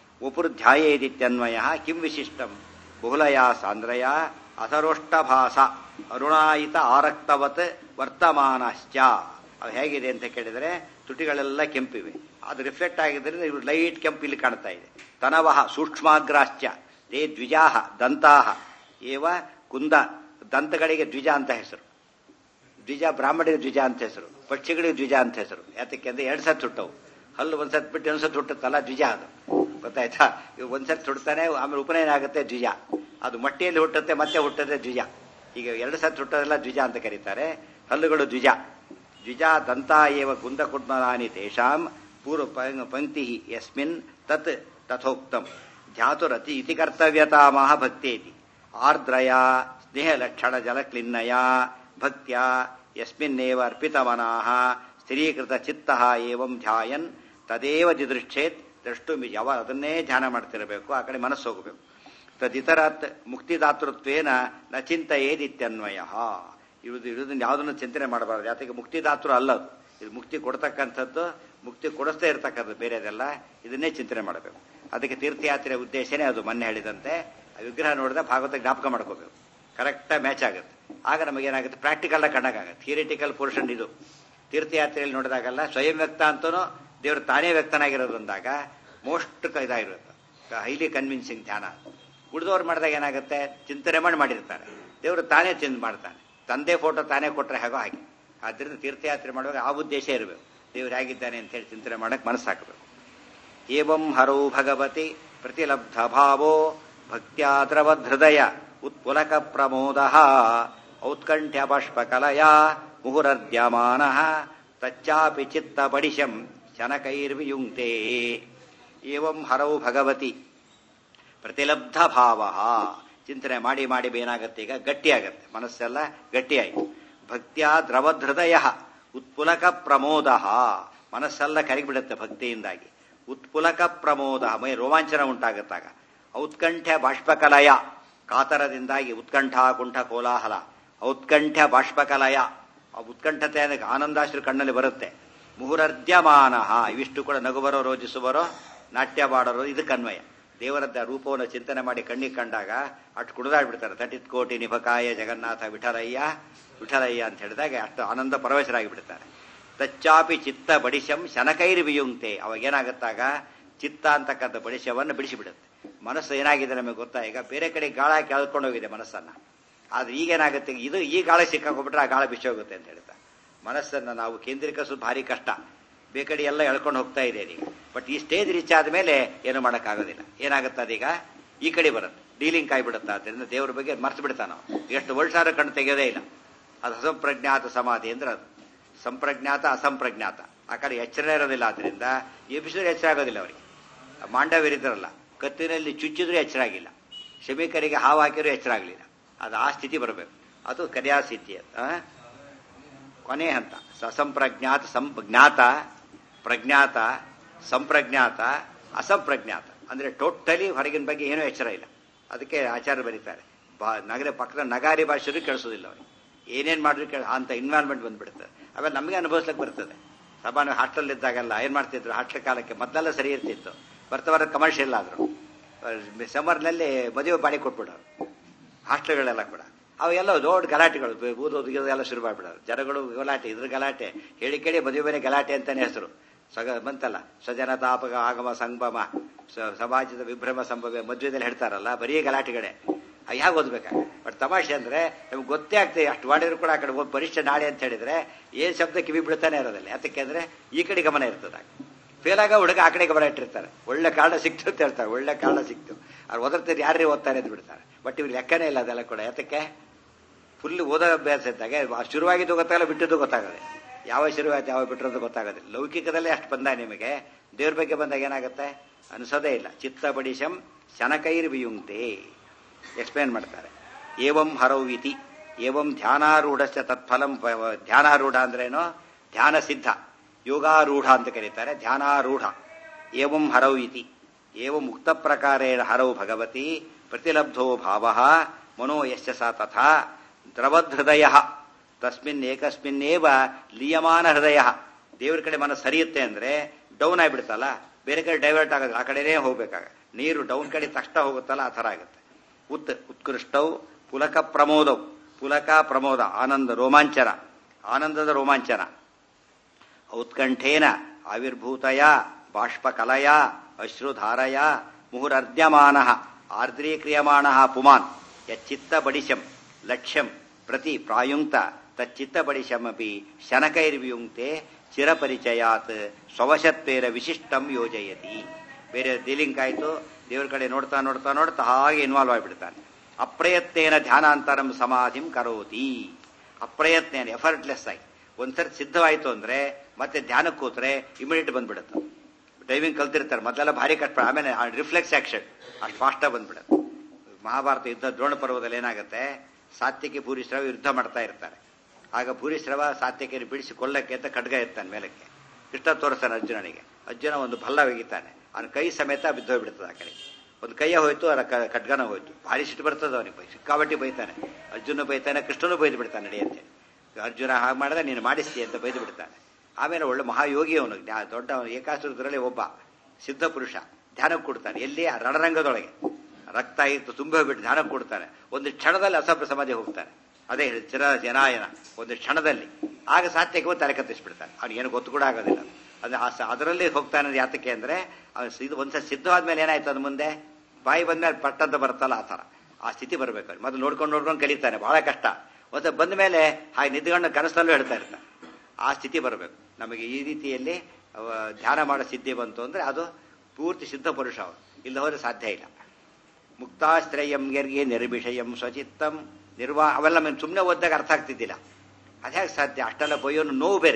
ಉಪುರ್ಧ್ಯಾಯೇದಿತ್ಯನ್ವಯ ಕಿಂ ವಿಶಿಷ್ಟಂ ಬಹುಲಯ ಸಾಂದ್ರಯ ಅಥರೋಷ್ಟಭಾಸ ಅರುಣಾಯಿತ ಆರಕ್ತವತ್ ವರ್ತಮಾನಶ್ಚ ಅವು ಹೇಗಿದೆ ಅಂತ ಕೇಳಿದರೆ ತುಟಿಗಳೆಲ್ಲ ಕೆಂಪಿವೆ ಅದು ರಿಫ್ಲೆಕ್ಟ್ ಆಗಿದ್ದರಿಂದ ಇವು ಲೈಟ್ ಕೆಂಪು ಇಲ್ಲಿ ಕಾಣ್ತಾ ಇದೆ ತನವಹ ಸೂಕ್ಷ್ಮಾಗ್ರಾಶ್ಚ ತೇ ದ್ವಿಜಾಹ ದಂತಾಹ ಏವ ಕುಂದ ದಂತಗಳಿಗೆ ದ್ವಿಜ ಅಂತ ಹೆಸರು ದ್ವಿಜ ಬ್ರಾಹ್ಮಣಿಗೆ ದ್ವಿಜ ಅಂತ ಹೆಸರು ಪಕ್ಷಿಗಳಿಗೆ ದ್ವಿಜ ಅಂತ ಹೆಸರು ಯಾತಕ್ಕೆ ಅಂದ್ರೆ ಎರಡ್ ಸತ್ ಹುಟ್ಟವು ಹಲ್ಲು ಒಂದ್ಸತ್ ಬಿಟ್ಟು ಒಂದ್ಸತ್ ಹುಟ್ಟುತ್ತಲ್ಲ ದ್ವಿಜ ಅದು ಗೊತ್ತಾಯ್ತಾ ಇವು ಒಂದ್ಸತ್ ಹುಡ್ತಾನೆ ಆಮೇಲೆ ಉಪನಯನ ಆಗುತ್ತೆ ದ್ವಿಜ ಅದು ಮಟ್ಟಿಯಲ್ಲಿ ಹುಟ್ಟುತ್ತೆ ಮತ್ತೆ ಹುಟ್ಟುತ್ತೆ ದ್ವಿಜ ಈಗ ಎರಡು ಸತ್ ಹುಟ್ಟೋದೆಲ್ಲ ದ್ವಿಜ ಅಂತ ಕರೀತಾರೆ ಹಲ್ಲುಗಳು ದ್ವಿಜ ದ್ವಿಜ ದಂತ ಏವ ಕುಂದ ಕುಡ್ಮನಾನಿ ತೇಷಾಂ ಪೂರ್ವ ಪಂಕ್ತಿ ಯಸ್ಮಿನ್ ತತ್ ತಥೋಕ್ತಂ ಧ್ಯಾತುರತಿ ಇತಿ ಕರ್ತವ್ಯತಾಮಹ ಭಕ್ತೇತಿ ಆರ್ದ್ರಯ ಸ್ನೇಹಲಕ್ಷಣ ಜಲಕ್ಲಿನ್ನಯ ಭಕ್ತ್ಯ ಯಸ್ಮಿನ್ನೇವ ಅರ್ಪಿತಮನಾಹ ಸ್ಥಿರೀಕೃತ ಚಿತ್ತ ಏವಂ ಧ್ಯಾಯನ್ ತದೇವ ದಿದೃಕ್ಷೇತ್ ದ್ರಷ್ಟು ಯಾವ ಅದನ್ನೇ ಧ್ಯಾನ ಮಾಡ್ತಿರಬೇಕು ಆ ಕಡೆ ಮನಸ್ಸು ಹೋಗಬೇಕು ತದಿತರತ್ ಮುಕ್ತಿದಾತೃತ್ವೇನ ನ ಚಿಂತೆಯೇದಿತ್ಯನ್ವಯ ಇರುವುದು ಇರುವುದನ್ನು ಯಾವುದನ್ನು ಚಿಂತನೆ ಮಾಡಬಾರದು ಯಾತಕ್ಕೆ ಮುಕ್ತಿದಾತೃ ಅಲ್ಲ ಅದು ಇದು ಮುಕ್ತಿ ಕೊಡ್ತಕ್ಕಂಥದ್ದು ಮುಕ್ತಿ ಕೊಡಿಸ್ತಾ ಇರತಕ್ಕಂಥದ್ದು ಬೇರೆದೆಲ್ಲ ಇದನ್ನೇ ಚಿಂತನೆ ಮಾಡಬೇಕು ಅದಕ್ಕೆ ತೀರ್ಥಯಾತ್ರೆಯ ಉದ್ದೇಶನೇ ಅದು ಮೊನ್ನೆ ಹೇಳಿದಂತೆ ಆ ವಿಗ್ರಹ ನೋಡಿದ ಭಾಗವತ ಜ್ಞಾಪಕ ಮಾಡ್ಕೋಬೇಕು ಕರೆಕ್ಟಾಗಿ ಮ್ಯಾಚ್ ಆಗುತ್ತೆ ಆಗ ನಮಗೇನಾಗುತ್ತೆ ಪ್ರಾಕ್ಟಿಕಲ್ ಕಣ್ಣಾಗುತ್ತೆ ಥಿಯರಿಟಿಕಲ್ ಪೋರ್ಷನ್ ಇದು ತೀರ್ಥಯಾತ್ರೆಯಲ್ಲಿ ನೋಡಿದಾಗಲ್ಲ ಸ್ವಯಂ ವ್ಯಕ್ತ ಅಂತೂ ದೇವರು ತಾನೇ ವ್ಯಕ್ತನಾಗಿರೋದ್ರಿಂದಾಗ ಮೋಸ್ಟ್ ಇದಾಗಿರುತ್ತೆ ಹೈಲಿ ಕನ್ವಿನ್ಸಿಂಗ್ ಧ್ಯಾನ ಉಳಿದವ್ರು ಮಾಡಿದಾಗ ಏನಾಗುತ್ತೆ ಚಿಂತನೆ ಮಾಡಿ ಮಾಡಿರ್ತಾರೆ ದೇವರು ತಾನೇ ಚಿಂತೆ ಮಾಡ್ತಾನೆ ತಂದೆ ಫೋಟೋ ತಾನೇ ಕೊಟ್ಟರೆ ಹೇಗೋ ಹಾಗೆ ಆದ್ರಿಂದ ತೀರ್ಥಯಾತ್ರೆ ಮಾಡುವಾಗ ಆ ಉದ್ದೇಶ ಇರಬೇಕು ದೇವರು ಹೇಗಿದ್ದಾನೆ ಅಂತ ಹೇಳಿ ಚಿಂತನೆ ಮಾಡಕ್ಕೆ ಮನಸ್ಸು ಹಾಕಬೇಕು ಏವಂ ಹರೌ ಭಗವತಿ ಪ್ರತಿಲಬ್ಧ ಭಾವೋ ಭಕ್ತ್ಯಾದ್ರವದ್ ಉತ್ಪುಲಕ ಪ್ರಮೋದ ಔತ್ಕಂಠ್ಯ ಬಾಷ್ಪಕಲಯ ಮುಹುರದ್ಯಮಾನ ತಚ್ಚಾಪಿ ಚಿತ್ತ ಬಡಿಶಂ ಶನಕೈರ್ವಿಯುಂಕ್ತೆ ಏವಂ ಹರೌ ಭಗವತಿ ಪ್ರತಿಲಬ್ಧ ಭಾವ ಚಿಂತನೆ ಮಾಡಿ ಮಾಡಿ ಏನಾಗತ್ತೆ ಈಗ ಗಟ್ಟಿಯಾಗತ್ತೆ ಮನಸ್ಸೆಲ್ಲ ಗಟ್ಟಿಯಾಯಿತು ಭಕ್ತಿಯ ದ್ರವಧೃದಯ ಉತ್ಪುಲಕ ಪ್ರಮೋದ ಮನಸ್ಸೆಲ್ಲ ಕರಗಿಬಿಡುತ್ತೆ ಭಕ್ತಿಯಿಂದಾಗಿ ಉತ್ಪುಲಕ ಪ್ರಮೋದ ಮೈ ರೋಮಾಂಚನ ಉಂಟಾಗತ್ತಾಗ ಔತ್ಕಂಠ್ಯ ಬಾಷ್ಪಕಲಯ ಕಾತರದಿಂದಾಗಿ ಉತ್ಕಂಠ ಕುಂಠ ಕೋಲಾಹಲ ಔತ್ಕಂಠ್ಯ ಬಾಷ್ಪಕಲಯ ಆ ಉತ್ಕಂಠತೆ ಅಂದ್ರೆ ಆನಂದಾಶ್ರು ಕಣ್ಣಲ್ಲಿ ಬರುತ್ತೆ ಮುಹುರರ್ಧ್ಯಮಾನ ಇವಿಷ್ಟು ಕೂಡ ನಗುವರೋ ರೋಜಿಸುವರೋ ನಾಟ್ಯ ಮಾಡೋರು ಇದಕ್ಕನ್ವಯ ದೇವರದ್ದ ರೂಪವನ್ನು ಚಿಂತನೆ ಮಾಡಿ ಕಣ್ಣಿಗೆ ಕಂಡಾಗ ಅಷ್ಟು ಕುಡಿದಾಡ್ಬಿಡ್ತಾರೆ ತಟಿತ್ ಕೋಟಿ ನಿಭಕಾಯ ಜಗನ್ನಾಥ ವಿಠಲಯ್ಯ ವಿಠಲಯ್ಯ ಅಂತ ಹೇಳಿದಾಗ ಅಷ್ಟು ಆನಂದ ಪರವಶರಾಗಿ ಬಿಡ್ತಾರೆ ತಚ್ಚಾಪಿ ಚಿತ್ತ ಬಡಿಶಂ ಶನಕೈರ್ ವಿಯುಂಕ್ತೆ ಅವಾಗ ಏನಾಗುತ್ತಾಗ ಚಿತ್ತ ಅಂತಕ್ಕಂಥ ಬಡಿಶವನ್ನು ಬಿಡಿಸಿಬಿಡುತ್ತೆ ಮನಸ್ಸು ಏನಾಗಿದೆ ನಮಗೆ ಗೊತ್ತಾ ಈಗ ಬೇರೆ ಕಡೆ ಗಾಳ ಕೆಳ್ಕೊಂಡು ಹೋಗಿದೆ ಮನಸ್ಸನ್ನ ಆದ್ರೆ ಈಗೇನಾಗುತ್ತೆ ಇದು ಈ ಗಾಳ ಸಿಕ್ಕಾಕೊಂಡ್ಬಿಟ್ರೆ ಆ ಗಾಳ ಬಿಸಿ ಹೋಗುತ್ತೆ ಅಂತ ಹೇಳ್ತಾ ಮನಸ್ಸನ್ನ ನಾವು ಕೇಂದ್ರೀಕರಿಸೋದು ಭಾರಿ ಕಷ್ಟ ಬೇಕಡೆ ಎಲ್ಲ ಎಳ್ಕೊಂಡು ಹೋಗ್ತಾ ಇದೆ ಈಗ ಬಟ್ ಈ ಸ್ಟೇಜ್ ರೀಚ್ ಆದ್ಮೇಲೆ ಏನು ಮಾಡೋಕ್ಕಾಗೋದಿಲ್ಲ ಏನಾಗುತ್ತೆ ಅದೀಗ ಈ ಕಡೆ ಬರುತ್ತೆ ಡೀಲಿಂಗ್ ಕಾಯ್ಬಿಡುತ್ತೆ ಅದರಿಂದ ದೇವ್ರ ಬಗ್ಗೆ ಮರ್ತು ಬಿಡ್ತಾ ನಾವು ಎಷ್ಟು ವರ್ಷ ಕಣ್ಣು ತೆಗೆಯೋದೇ ಇಲ್ಲ ಅದು ಅಸಂಪ್ರಜ್ಞಾತ ಸಮಾಧಿ ಅಂದ್ರೆ ಅದು ಸಂಪ್ರಜ್ಞಾತ ಅಸಂಪ್ರಜ್ಞಾತ ಆ ಕಡೆ ಎಚ್ಚರ ಇರೋದಿಲ್ಲ ಆದ್ರಿಂದ ಎಬ್ಬಿಸಿದ್ರೆ ಎಚ್ಚರ ಆಗೋದಿಲ್ಲ ಅವರಿಗೆ ಮಾಂಡವರಿದ್ರಲ್ಲ ಕತ್ತಿನಲ್ಲಿ ಚುಚ್ಚಿದ್ರೂ ಎಚ್ಚರ ಆಗಿಲ್ಲ ಶಮೀಕರಿಗೆ ಹಾವು ಹಾಕಿದ್ರು ಎಚ್ಚರ ಆಗಲಿಲ್ಲ ಅದು ಆ ಸ್ಥಿತಿ ಬರಬೇಕು ಅದು ಕರ್ಯಾ ಸ್ಥಿತಿ ಅದು ಆ? ಕೊನೆ ಹಂತ ಸಸಂಪ್ರಜ್ಞಾತ ಸಂ ಜ್ಞಾತ ಪ್ರಜ್ಞಾತ ಸಂಪ್ರಜ್ಞಾತ ಅಸಂಪ್ರಜ್ಞಾತ ಅಂದ್ರೆ ಟೋಟಲಿ ಹೊರಗಿನ ಬಗ್ಗೆ ಏನೂ ಎಚ್ಚರ ಇಲ್ಲ ಅದಕ್ಕೆ ಆಚಾರ್ಯ ಬರೀತಾರೆ ಬಾ ನಗರ ಪಕ್ಕದ ನಗಾರಿ ಭಾಷೆಯೂ ಕೇಳಿಸೋದಿಲ್ಲ ಅವನಿಗೆ ಏನೇನು ಮಾಡಿದ್ರು ಕೇಳ ಅಂತ ಇನ್ವಾಲ್ವ್ಮೆಂಟ್ ಬಂದ್ಬಿಡುತ್ತೆ ಆಮೇಲೆ ನಮಗೆ ಅನುಭವಿಸ್ಲಿಕ್ಕೆ ಬರ್ತದೆ ಸಾಮಾನ್ಯ ಹಾಸ್ಟೆಲ್ ಇದ್ದಾಗೆಲ್ಲ ಏನ್ ಮಾಡ್ತಿದ್ರು ಹಾಸ್ಟೆಲ್ ಕಾಲಕ್ಕೆ ಮೊದಲೆಲ್ಲ ಸರಿ ಇರ್ತಿತ್ತು ಬರ್ತಾ ಬರೋ ಕಮರ್ಷಿಯಲ್ ಆದ್ರು ಸಮ್ಮರ್ನಲ್ಲಿ ಮದುವೆ ಬಾಡಿ ಕೊಟ್ಬಿಡೋರು ಹಾಸ್ಟೆಲ್ಗಳೆಲ್ಲ ಕೂಡ ಅವೆಲ್ಲ ದೊಡ್ಡ ಗಲಾಟೆಗಳು ಊದೋದು ಎಲ್ಲ ಶುರು ಮಾಡ್ಬಿಡೋರು ಜನಗಳು ಗಲಾಟೆ ಇದ್ರ ಗಲಾಟೆ ಹೇಳಿ ಕೇಳಿ ಮದುವೆ ಮನೆ ಗಲಾಟೆ ಅಂತಾನೆ ಹೆಸರು ಸಗ ಬಂತಲ್ಲ ಸ್ವಜನ ತಾಪಕ ಆಗಮ ಸಂಗಮ ಸ- ಸಮಾಜದ ವಿಭ್ರಮ ಸಂಭವ ಮದುವೆದಲ್ಲಿ ಹೇಳ್ತಾರಲ್ಲ ಬರೀ ಗಲಾಟೆಗಳೇ ಹೇಗೆ ಓದ್ಬೇಕಾಗ ಬಟ್ ತಮಾಷೆ ಅಂದ್ರೆ ನಮ್ಗೆ ಗೊತ್ತೇ ಆಗ್ತದೆ ಅಷ್ಟು ಮಾಡಿದ್ರು ಕೂಡ ಆ ಕಡೆ ಹೋಗಿ ಪರೀಕ್ಷೆ ನಾಳೆ ಅಂತ ಹೇಳಿದ್ರೆ ಏನ್ ಶಬ್ದ ಕಿವಿ ಬಿಡ್ತಾನೆ ಇರೋದಿಲ್ಲ ಯಾತಕ್ಕೆ ಅಂದ್ರೆ ಈ ಕಡೆ ಗಮನ ಇರ್ತದೆ ಫೇಲ್ ಆಗ ಹುಡುಗ ಆ ಕಡೆ ಗಮನ ಇಟ್ಟಿರ್ತಾರೆ ಒಳ್ಳೆ ಕಾರಣ ಸಿಕ್ತು ಅಂತ ಹೇಳ್ತಾರೆ ಒಳ್ಳೆ ಕಾರಣ ಸಿಕ್ತು ಅವ್ರು ಓದಿರ್ತಾರೆ ಯಾರೇ ಓದ್ತಾರೆ ಅಂತ ಬಿಡ್ತಾರೆ ಬಟ್ ಇವ್ರು ಲೆಕ್ಕನೇ ಇಲ್ಲ ಅದೆಲ್ಲ ಕೂಡ ಯಾತಕ್ಕೆ ಫುಲ್ ಓದೋ ಅಭ್ಯಾಸ ಇದ್ದಾಗ ಆ ಶುರುವಾಗಿದ್ದು ಗೊತ್ತಾಗಲ್ಲ ಬಿಟ್ಟಿದ್ದು ಗೊತ್ತಾಗದೆ ಯಾವ ಶುರುವಾಯ್ತು ಯಾವ ಬಿಟ್ಟಿರೋದು ಗೊತ್ತಾಗೋದಿಲ್ಲ ಲೌಕಿಕದಲ್ಲೇ ಅಷ್ಟು ಬಂದಾಗ ನಿಮಗೆ ದೇವ್ರ ಬಗ್ಗೆ ಬಂದಾಗ ಏನಾಗುತ್ತೆ ಅನಿಸೋದೇ ಇಲ್ಲ ಚಿತ್ತ ಬಡಿಶಂ ಶನಕೈರ್ ವಿಯುಂಕ್ತೆ ಎಕ್ಸ್ಪ್ಲೇನ್ ಮಾಡ್ತಾರೆ ಏವಂ ಹರೌವಿತಿ ಏವಂ ಧ್ಯಾನಾರೂಢಸ್ಯ ತತ್ಫಲಂ ಪ- ಧ್ಯಾನಾರೂಢ ಅಂದ್ರೇನು ಧ್ಯಾನ ಸಿದ್ಧ ಯೋಗಾರೂಢ ಅಂತ ಕರೀತಾರೆ ಧ್ಯಾನಾರೂಢ ಏವಂ ಹರೌ ಇತಿ ಏವ ಮುಕ್ತ ಪ್ರಕಾರೇಣ ಹರೌ ಭಗವತಿ ಪ್ರತಿಲಬ್ಧೋ ಭಾವ ಮನೋ ಯಶ್ಚ ಸಾ ತಥಾ ದ್ರವಹೃದಯ ತಸ್ಮಿನ್ ಏಕಸ್ಮಿನ್ನೇವ ಲೀಯಮಾನ ಹೃದಯ ದೇವ್ರ ಕಡೆ ಮನಸ್ಸು ಸರಿಯುತ್ತೆ ಅಂದ್ರೆ ಡೌನ್ ಆಗಿಬಿಡುತ್ತಲ್ಲ ಬೇರೆ ಕಡೆ ಡೈವರ್ಟ್ ಆಗೋದಿಲ್ಲ ಆ ಕಡೆನೇ ಹೋಗ್ಬೇಕಾಗ ನೀರು ಡೌನ್ ಕಡೆ ತಕ್ಷಣ ಹೋಗುತ್ತಲ್ಲ ಆ ಥರ ಆಗುತ್ತೆ ಉತ್ ಉತ್ಕೃಷ್ಟೌ ಪುಲಕ ಪ್ರಮೋದೌ ಪುಲಕ ಪ್ರಮೋದ ಆನಂದ ರೋಮಾಂಚನ ಆನಂದದ ರೋಮಾಂಚನ ಔತ್ಕಂಠೇನ ಆವಿರ್ಭೂತಯ ಬಾಷ್ಪಕಲಯ ಅಶ್ರುಧಾರಯ ಮುಹುರರ್ಧ್ಯಮಾನ ಆರ್ದ್ರೀಕ್ರಿಯಮಾಣ ಪುಮಾನ್ ಯಚ್ಚಿತ್ತ ಬಡಿಶಂ ಲಕ್ಷ್ಯಂ ಪ್ರತಿ ಪ್ರಾಯುಂಕ್ತ ತಚ್ಚಿತ್ತ ಬಡಿಶಮಪಿ ಶನಕೈರ್ವಿಯುಂಕ್ತೆ ಚಿರಪರಿಚಯಾತ್ ಸ್ವವಶತ್ವೇರ ವಿಶಿಷ್ಟಂ ಯೋಜಯತಿ ಬೇರೆ ಡೀಲಿಂಗ್ ಆಯ್ತು ದೇವ್ರ ಕಡೆ ನೋಡ್ತಾ ನೋಡ್ತಾ ನೋಡ್ತಾ ಹಾಗೆ ಇನ್ವಾಲ್ವ್ ಆಗಿಬಿಡ್ತಾನೆ ಅಪ್ರಯತ್ನೇನ ಧ್ಯಾನಾಂತರಂ ಸಮಾಧಿಂ ಕರೋತಿ ಅಪ್ರಯತ್ನೇನ ಎಫರ್ಟ್ಲೆಸ್ ಆಗಿ ಒಂದ್ಸರಿ ಸಿದ್ಧವಾಯ್ತು ಅಂದ್ರೆ ಮತ್ತೆ ಧ್ಯಾನಕ್ಕೆ ಕೂತ್ರೆ ಇಮಿಡಿಯೇಟ್ ಬಂದ್ಬಿಡುತ್ತೆ ಡೈವಿಂಗ್ ಕಲ್ತಿರ್ತಾರೆ ಮೊದಲೆಲ್ಲ ಭಾರಿ ಕಷ್ಟ ಆಮೇಲೆ ರಿಫ್ಲೆಕ್ಸ್ ಆಕ್ಷನ್ ಅಷ್ಟು ಫಾಸ್ಟಾಗಿ ಬಂದ್ಬಿಡುತ್ತೆ ಮಹಾಭಾರತ ಯುದ್ಧ ದ್ರೋಣ ಪರ್ವದಲ್ಲಿ ಏನಾಗುತ್ತೆ ಸಾತ್ಯಕಿ ಭೂರಿಶ್ರವ ಯುದ್ಧ ಮಾಡ್ತಾ ಇರ್ತಾರೆ ಆಗ ಭೂರಿಶ್ರವ ಸಾತ್ಯಕಿಯನ್ನು ಬಿಡಿಸಿ ಕೊಲ್ಲಕ್ಕೆ ಅಂತ ಖಡ್ಗ ಇರ್ತಾನೆ ಮೇಲಕ್ಕೆ ಕೃಷ್ಣ ತೋರಿಸ್ತಾನೆ ಅರ್ಜುನನಿಗೆ ಅರ್ಜುನ ಒಂದು ಭಲ್ಲ ಒಗಿತಾನೆ ಅವನ ಕೈ ಸಮೇತ ಬಿದ್ದೋಗ್ಬಿಡ್ತದೆ ಆ ಕಡೆ ಒಂದು ಕೈಯ ಹೋಯ್ತು ಅದರ ಕ- ಖಡ್ಗನ ಹೋಯ್ತು ಭಾರಿ ಸಿಟ್ಟು ಬರ್ತದೆ ಅವನಿಗೆ ಬೈ ಸಿಕ್ಕಾಬಟ್ಟಿ ಬೈತಾನೆ ಅರ್ಜುನ ಬೈತಾನೆ ಕೃಷ್ಣನು ಬೈದು ಬಿಡ್ತಾನೆ ನಡೆಯಂತೆ ಅರ್ಜುನ ಹಾಗೆ ಮಾಡಿದ್ರೆ ನೀನು ಮಾಡಿಸ್ತಿ ಅಂತ ಬೈದು ಬಿಡ್ತಾನೆ ಆಮೇಲೆ ಒಳ್ಳೆ ಮಹಾಯೋಗಿ ಅವನು ಜ್ಞಾ- ದೊಡ್ಡ ಏಕಾಸುರದಲ್ಲಿ ಒಬ್ಬ ಸಿದ್ಧ ಪುರುಷ ಧ್ಯಾನಕ್ಕೆ ಕೊಡ್ತಾನೆ ಎಲ್ಲಿ ಆ ರಣರಂಗದೊಳಗೆ ರಕ್ತ ಇತ್ತು ತುಂಬ ಹೋಗ್ಬಿಟ್ಟು ಧ್ಯಾನಕ್ಕೆ ಕೊಡ್ತಾನೆ ಒಂದು ಕ್ಷಣದಲ್ಲಿ ಅಸಭ್ಯ ಸಮಾಧಿ ಹೋಗ್ತಾನೆ ಅದೇ ಹೇಳಿ ಚಿರ ಜನಾಯನ ಒಂದು ಕ್ಷಣದಲ್ಲಿ ಆಗ ಸಾತ್ಯಕ್ಕೆ ಬಂದು ತಲೆ ಕತ್ತಿಸ್ಬಿಡ್ತಾನೆ ಅವ್ನಿಗೇನು ಗೊತ್ತು ಕೂಡ ಆಗೋದಿಲ್ಲ ಅದು ಆ ಸ- ಅದರಲ್ಲಿ ಹೋಗ್ತಾನೆ ಅಂದ್ರೆ ಯಾತಕ್ಕೆ ಅಂದ್ರೆ ಅವ್ನು ಇದು ಒಂದ್ಸಲ ಸಿದ್ಧವಾದ್ಮೇಲೆ ಏನಾಯ್ತು ಅದು ಮುಂದೆ ಬಾಯಿ ಬಂದ್ಮೇಲೆ ಪಟ್ಟಂತ ಬರುತ್ತಲ್ಲ ಆ ಥರ ಆ ಸ್ಥಿತಿ ಬರ್ಬೇಕು ಅವ್ನು ಮೊದಲು ನೋಡ್ಕೊಂಡು ನೋಡ್ಕೊಂಡು ಕಲಿತಾನೆ ಬಹಳ ಕಷ್ಟ ಒಂದು ಬಂದ ಮೇಲೆ ಹಾಗೆ ನಿದ್ಕೊಂಡು ಕನಸಲ್ಲೂ ಹೇಳ್ತಾ ಇರ್ತಾನೆ ಆ ಸ್ಥಿತಿ ಬರಬೇಕು ನಮಗೆ ಈ ರೀತಿಯಲ್ಲಿ ಅವ ಧ್ಯಾನ ಮಾಡೋ ಸಿದ್ಧಿ ಬಂತು ಅಂದ್ರೆ ಅದು ಪೂರ್ತಿ ಸಿದ್ಧ ಪುರುಷ ಅವರು ಇಲ್ಲ ಹೋದ್ರೆ ಸಾಧ್ಯ ಇಲ್ಲ ಮುಕ್ತಾಶ್ರಯಂ ಗೆರ್ಗೆ ನಿರ್ವಿಷಯಂ ಸ್ವಚಿತ್ತಂ ನಿರ್ವಾ ಅವೆಲ್ಲ ನಮಗೆ ಸುಮ್ಮನೆ ಓದಿದಾಗ ಅರ್ಥ ಆಗ್ತಿದ್ದಿಲ್ಲ ಅದ್ಯಾಕೆ ಸಾಧ್ಯ ಅಷ್ಟೆಲ್ಲ ಬೈಯೋನು ನೋವು ಬೇರೆ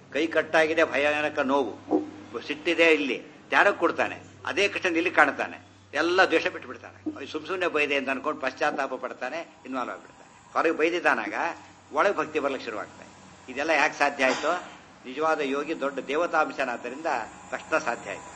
ಕೈ ಕಟ್ಟಾಗಿದೆ ಭಯಾನಕ ನೋವು ಸಿಟ್ಟಿದೆ ಇಲ್ಲಿ ಧ್ಯಾನಕ್ಕೆ ಕೊಡ್ತಾನೆ ಅದೇ ಕೃಷ್ಣನ್ ಇಲ್ಲಿ ಕಾಣ್ತಾನೆ ಎಲ್ಲ ದ್ವೇಷ ಬಿಟ್ಬಿಡ್ತಾನೆ ಸುಮ್ ಸುಮ್ಮನೆ ಬೈದೆ ಅಂತ ಅನ್ಕೊಂಡು ಪಶ್ಚಾತ್ತಾಪ ಪಡ್ತಾನೆ ಇನ್ವಾಲ್ವ್ ಆಗ್ಬಿಡ್ತಾನೆ ಹೊರಗೆ ಬೈದಿದ್ದಾನಾಗ ಒಳಗೆ ಭಕ್ತಿ ಬರ್ಲಿಕ್ಕೆ ಶುರುವಾಗ್ತದೆ ಇದೆಲ್ಲ ಯಾಕೆ ಸಾಧ್ಯ ಆಯ್ತು ನಿಜವಾದ ಯೋಗಿ ದೊಡ್ಡ ದೇವತಾಂಶನಾದ್ದರಿಂದ ತಕ್ಷಣ ಸಾಧ್ಯ ಆಯ್ತು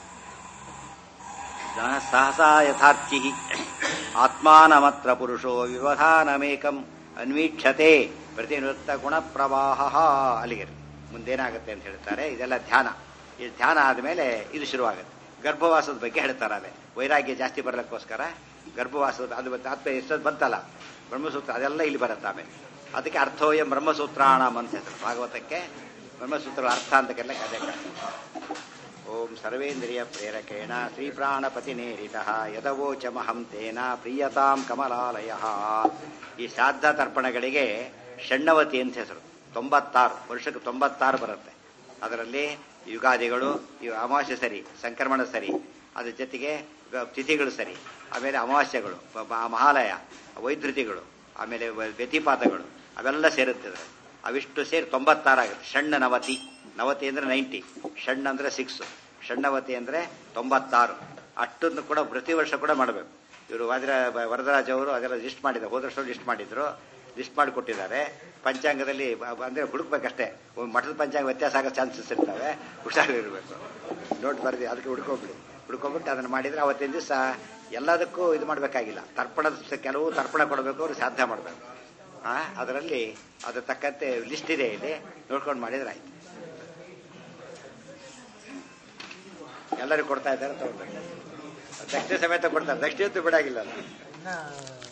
ಸಹಸಾ ಯಥಾರ್ಥಿ ಆತ್ಮಾನಮತ್ರ ಪುರುಷೋ ವಿವಧಾನಮೇಕಂ ಅನ್ವೀಕ್ಷತೆ ಪ್ರತಿನಿವೃತ್ತ ಗುಣ ಪ್ರವಾಹ ಅಲ್ಲಿಗೆ ಮುಂದೇನಾಗುತ್ತೆ ಅಂತ ಹೇಳ್ತಾರೆ ಇದೆಲ್ಲ ಧ್ಯಾನ ಈ ಧ್ಯಾನ ಆದಮೇಲೆ ಇದು ಶುರುವಾಗುತ್ತೆ ಗರ್ಭವಾಸದ ಬಗ್ಗೆ ಹೇಳ್ತಾರೆ ಅದೇ ವೈರಾಗ್ಯ ಜಾಸ್ತಿ ಬರಲಿಕ್ಕೋಸ್ಕರ ಗರ್ಭವಾಸದ ಅದು ಆತ್ಮ ಎಷ್ಟೊತ್ತು ಬಂತಲ್ಲ ಬ್ರಹ್ಮಸೂತ್ರ ಅದೆಲ್ಲ ಇಲ್ಲಿ ಬರುತ್ತೆ ಆಮೇಲೆ ಅದಕ್ಕೆ ಅರ್ಥೋಯಂ ಬ್ರಹ್ಮಸೂತ್ರಾಣಂ ಅಂತ ಹೆಸರು ಭಾಗವತಕ್ಕೆ ಬ್ರಹ್ಮಸೂತ್ರಗಳ ಅರ್ಥ ಅಂತ ಕರೆಯಲ್ಲ ಅದೇ ಓಂ ಸರ್ವೇಂದ್ರಿಯ ಪ್ರೇರಕೇಣ ಶ್ರೀಪ್ರಾಣಪತಿ ನೇರಿತ ಯದವೋಚಮಹಂ ತೇನ ಪ್ರಿಯತಾಂ ಕಮಲಾಲಯ ಈ ಶ್ರಾದ್ದ ತರ್ಪಣಗಳಿಗೆ ಷಣ್ಣವತಿ ಅಂತ ಹೆಸರು ತೊಂಬತ್ತಾರು ವರ್ಷಕ್ಕೆ ತೊಂಬತ್ತಾರು ಬರುತ್ತೆ ಅದರಲ್ಲಿ ಯುಗಾದಿಗಳು ಇವು ಅಮಾವಾಸ್ಯೆ ಸರಿ ಸಂಕ್ರಮಣ ಸರಿ ಅದ್ರ ಜೊತೆಗೆ ತಿಥಿಗಳು ಸರಿ ಆಮೇಲೆ ಅಮಾವಾಸ್ಯೆಗಳು ಮಹಾಲಯ ವೈದ್ಯುತಿಗಳು ಆಮೇಲೆ ವ್ಯತಿಪಾತಗಳು ಅವೆಲ್ಲ ಸೇರುತ್ತೆ ಅದರಲ್ಲಿ ಅವಿಷ್ಟು ಸೇರಿ ತೊಂಬತ್ತಾರಾಗುತ್ತೆ ಷಣ್ಣ ನವತಿ ನವತಿ ಅಂದ್ರೆ ನೈಂಟಿ ಷಣ್ಣ ಅಂದ್ರೆ ಸಿಕ್ಸ್ ಷಣ್ಣವತಿ ಅಂದ್ರೆ ತೊಂಬತ್ತಾರು ಅಷ್ಟನ್ನು ಕೂಡ ಪ್ರತಿ ವರ್ಷ ಕೂಡ ಮಾಡಬೇಕು ಇವರು ವಜ್ರ ವರದರಾಜ್ ಅವರು ಅದೆಲ್ಲ ಲಿಸ್ಟ್ ಮಾಡಿದ್ದಾರೆ ಹೋದ ವರ್ಷ ಲಿಸ್ಟ್ ಮಾಡಿದ್ರು ಲಿಸ್ಟ್ ಮಾಡಿ ಕೊಟ್ಟಿದ್ದಾರೆ ಪಂಚಾಂಗದಲ್ಲಿ ಅಂದ್ರೆ ಹುಡುಕ್ಬೇಕಷ್ಟೇ ಮಠದ ಪಂಚಾಂಗ ವ್ಯತ್ಯಾಸ ಆಗೋ ಚಾನ್ಸಸ್ ಇರ್ತವೆ ಹುಷಾರಿರ್ಬೇಕು ನೋಟ್ ಬರ್ದಿ ಅದಕ್ಕೆ ಹುಡ್ಕೊಬಿಡಿ ಹುಡ್ಕೊಬಿಟ್ಟು ಅದನ್ನು ಮಾಡಿದ್ರೆ ಅವತ್ತಿನ ದಿವಸ ಎಲ್ಲದಕ್ಕೂ ಇದು ಮಾಡಬೇಕಾಗಿಲ್ಲ ತರ್ಪಣದ ಕೆಲವು ತರ್ಪಣ ಕೊಡಬೇಕು ಅವ್ರು ಸಾಧ್ಯ ಮಾಡಬೇಕು ಆ ಅದರಲ್ಲಿ ಅದ್ರ ತಕ್ಕಂತೆ ಲಿಸ್ಟ್ ಇದೆ ಇಲ್ಲಿ ನೋಡ್ಕೊಂಡು ಮಾಡಿದ್ರೆ ಆಯ್ತು ಎಲ್ಲರಿಗೂ ಕೊಡ್ತಾ ಇದ್ದಾರೆ ತಗೊಳ್ಬೇಕು ದಕ್ಷಿಣ ಸಮೇತ ಕೊಡ್ತಾರೆ ದಕ್ಷಿಣ ಬಿಡಾಗಿಲ್ಲ ಇನ್ನ